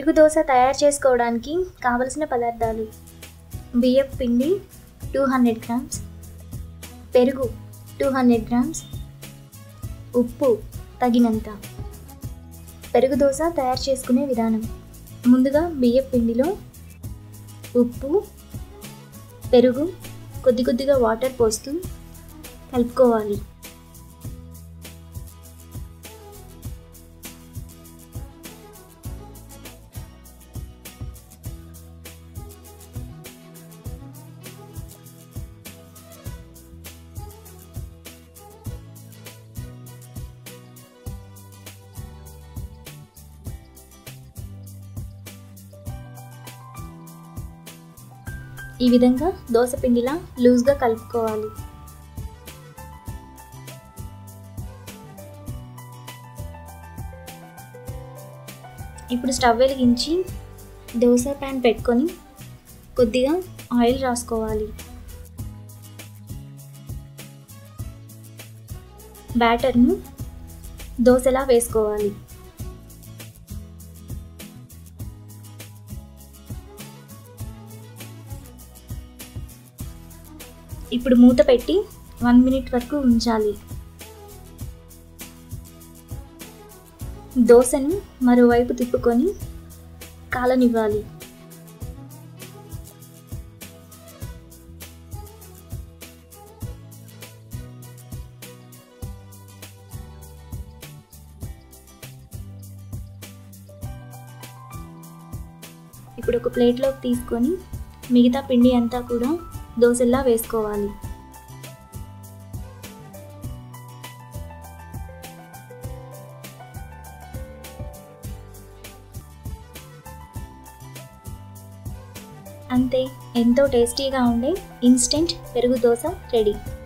పెరుగు దోశ తయారు చేసుకోవడానికి కావలసిన పదార్థాలు బియ్యం పిండి టూ హండ్రెడ్ గ్రామ్స్ పెరుగు టూ హండ్రెడ్ గ్రామ్స్ ఉప్పు తగినంత పెరుగు దోశ తయారు చేసుకునే విధానం ముందుగా బియ్యం పిండిలో ఉప్పు పెరుగు కొద్ది కొద్దిగా వాటర్ పోస్తూ కలుపుకోవాలి ఈ విధంగా దోశ పిండిలా లూజ్గా కలుపుకోవాలి ఇప్పుడు స్టవ్ వెలిగించి దోశ ప్యాన్ పెట్టుకొని కొద్దిగా ఆయిల్ రాసుకోవాలి బ్యాటర్ను దోశలా వేసుకోవాలి ఇప్పుడు మూత పెట్టి వన్ మినిట్ వరకు ఉంచాలి దోశను మరోవైపు తిప్పుకొని కాలనివ్వాలి ఇప్పుడు ఒక ప్లేట్లోకి తీసుకొని మిగతా పిండి అంతా కూడా దోశల్లా వేసుకోవాలి అంతే ఎంతో టేస్టీగా ఉండే ఇన్స్టెంట్ పెరుగు దోశ రెడీ